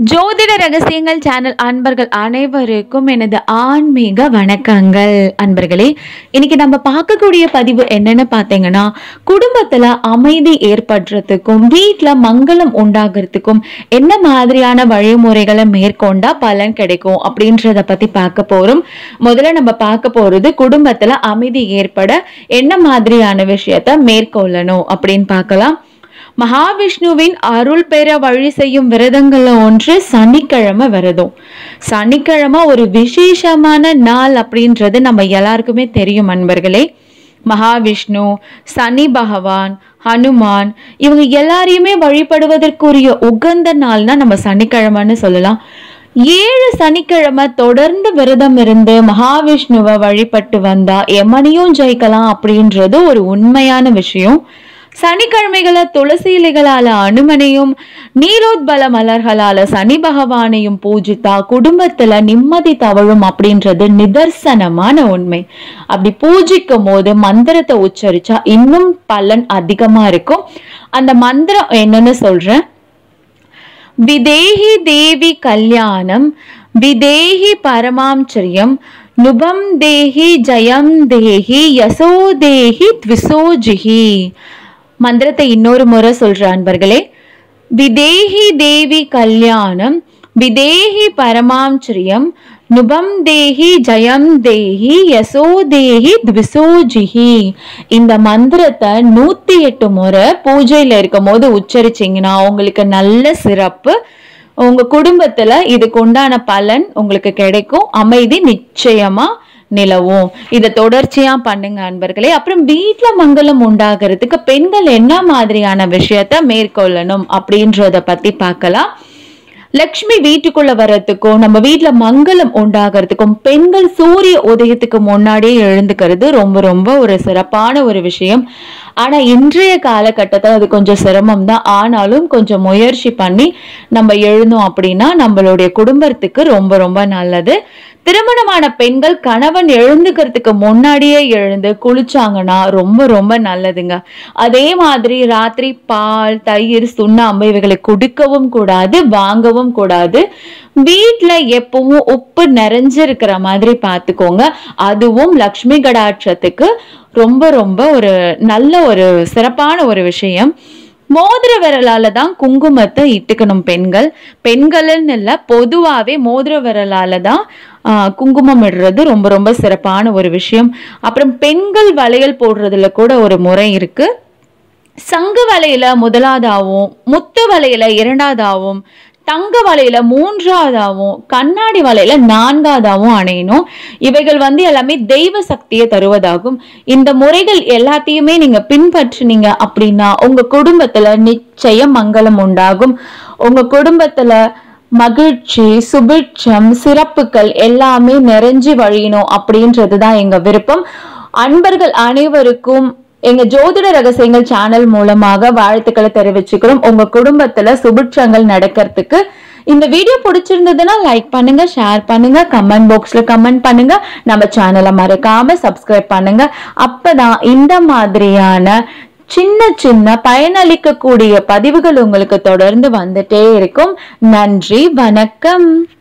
ஜோதிட ரகசியங்கள் சேனல் அன்பர்கள் அனைவருக்கும் எனது ஆன்மீக வணக்கங்கள் அன்பர்களே இன்னைக்கு நம்ம பார்க்கக்கூடிய பதிவு என்னன்னு பார்த்தீங்கன்னா குடும்பத்துல அமைதி ஏற்படுறதுக்கும் வீட்ல மங்களம் உண்டாகிறதுக்கும் என்ன மாதிரியான வழிமுறைகளை மேற்கொண்டா பலன் கிடைக்கும் அப்படின்றத பத்தி பார்க்க போறோம் முதல்ல நம்ம பார்க்க போறது குடும்பத்துல அமைதி ஏற்பட என்ன மாதிரியான விஷயத்த மேற்கொள்ளணும் அப்படின்னு பார்க்கலாம் மகாவிஷ்ணுவின் அருள் பெற வழி செய்யும் விரதங்கள்ல ஒன்று சனிக்கிழமை விரதம் சனிக்கிழமை ஒரு விசேஷமான நாள் அப்படின்றது நம்ம எல்லாருக்குமே தெரியும் அன்பர்களே மகாவிஷ்ணு சனி பகவான் ஹனுமான் இவங்க எல்லாரையுமே வழிபடுவதற்குரிய உகந்த நாள்னா நம்ம சனிக்கிழமைன்னு சொல்லலாம் ஏழு சனிக்கிழமை தொடர்ந்து விரதம் இருந்து மகாவிஷ்ணுவை வழிபட்டு வந்தா எமனையும் ஜெயிக்கலாம் அப்படின்றது ஒரு உண்மையான விஷயம் சனிக்கிழமைகளை துளசி இலைகளால அனுமனையும் நீலோத்பல மலர்களால சனி பகவானையும் பூஜித்தா குடும்பத்துல நிம்மதி தவழும் அப்படின்றது நிதர்சனமான உண்மை அப்படி பூஜிக்கும் போது மந்திரத்தை உச்சரிச்சா இன்னும் பலன் அதிகமா இருக்கும் அந்த மந்திரம் என்னன்னு சொல்றேன் விதேஹி தேவி கல்யாணம் விதேஹி பரமாம்ச்சரியம் நுபம் தேஹி ஜயம் தேஹி யசோ தேஹி த்விசோஜிஹி மந்திரத்தை இன்னொரு முறை சொல்ற அன்பர்களே விதேஹி தேவி கல்யாணம் விதேஹி பரமாம்ச்சரியம் நுபம் தேஹி ஜயம் தேஹி யசோ தேஹி த்விசோஜிஹி இந்த மந்திரத்தை நூத்தி எட்டு முறை பூஜையில இருக்கும் போது உச்சரிச்சீங்கன்னா உங்களுக்கு நல்ல சிறப்பு உங்க குடும்பத்துல இதுக்கு உண்டான பலன் உங்களுக்கு கிடைக்கும் அமைதி நிச்சயமா நிலவும் இதை தொடர்ச்சியா பண்ணுங்க அன்பர்களே அப்புறம் வீட்ல மங்களம் உண்டாகிறதுக்கு பெண்கள் என்ன மாதிரியான விஷயத்த மேற்கொள்ளணும் அப்படின்றத பத்தி பார்க்கலாம் லக்ஷ்மி வீட்டுக்குள்ள வர்றதுக்கும் நம்ம வீட்ல மங்களம் உண்டாகிறதுக்கும் பெண்கள் சூரிய உதயத்துக்கு முன்னாடியே எழுந்துக்கிறது ரொம்ப ரொம்ப ஒரு சிறப்பான ஒரு விஷயம் ஆனா இன்றைய காலகட்டத்தில் அது கொஞ்சம் சிரமம் தான் ஆனாலும் கொஞ்சம் முயற்சி பண்ணி நம்ம எழுந்தோம் அப்படின்னா நம்மளுடைய குடும்பத்துக்கு ரொம்ப ரொம்ப நல்லது திருமணமான பெண்கள் கணவன் எழுந்துக்கிறதுக்கு முன்னாடியே எழுந்து குளிச்சாங்கன்னா ரொம்ப ரொம்ப நல்லதுங்க அதே மாதிரி ராத்திரி பால் தயிர் சுண்ணாம்பு இவைகளை குடிக்கவும் கூடாது வாங்கவும் கூடாது வீட்ல எப்பவும் உப்பு நிறைஞ்சிருக்கிற மாதிரி பார்த்துக்கோங்க அதுவும் லக்ஷ்மி கடாட்சத்துக்கு ரொம்ப ரொம்ப ஒரு நல்ல ஒரு சிறப்பான ஒரு விஷயம் மோதிர விரலால தான் குங்குமத்தை இட்டுக்கணும் பெண்கள் பெண்கள்னு இல்லை பொதுவாகவே மோதிர விரலால தான் ஆஹ், குங்குமம் இடுறது ரொம்ப ரொம்ப சிறப்பான ஒரு விஷயம் அப்புறம் பெண்கள் வளையல் போடுறதுல கூட ஒரு முறை இருக்கு சங்கு வலையில முதலாவதாகவும் முத்து வலையில இரண்டாவதாகவும் தங்க வலையில மூன்றாவதாகவும் கண்ணாடி வலையில நான்காவதாகவும் அணையணும் இவைகள் வந்து எல்லாமே தெய்வ சக்தியை தருவதாகும் இந்த முறைகள் எல்லாத்தையுமே நீங்க பின்பற்றினீங்க அப்படின்னா உங்க குடும்பத்துல நிச்சயம் மங்களம் உண்டாகும் உங்க குடும்பத்துல மகிழ்ச்சி சுபிட்சம் சிறப்புகள் எல்லாமே நிறைஞ்சு வழியணும் அப்படின்றது தான் எங்க விருப்பம் அன்பர்கள் அனைவருக்கும் எங்க ஜோதிட ரகசியங்கள் சேனல் மூலமாக வாழ்த்துக்களை தெரிவிச்சுக்கிறோம் உங்க குடும்பத்துல சுபிட்சங்கள் நடக்கிறதுக்கு இந்த வீடியோ பிடிச்சிருந்ததுன்னா லைக் பண்ணுங்க ஷேர் பண்ணுங்க கமெண்ட் பாக்ஸ்ல கமெண்ட் பண்ணுங்க நம்ம சேனலை மறக்காம சப்ஸ்கிரைப் பண்ணுங்க அப்பதான் இந்த மாதிரியான சின்ன சின்ன பயனளிக்கக்கூடிய பதிவுகள் உங்களுக்கு தொடர்ந்து வந்துட்டே இருக்கும் நன்றி வணக்கம்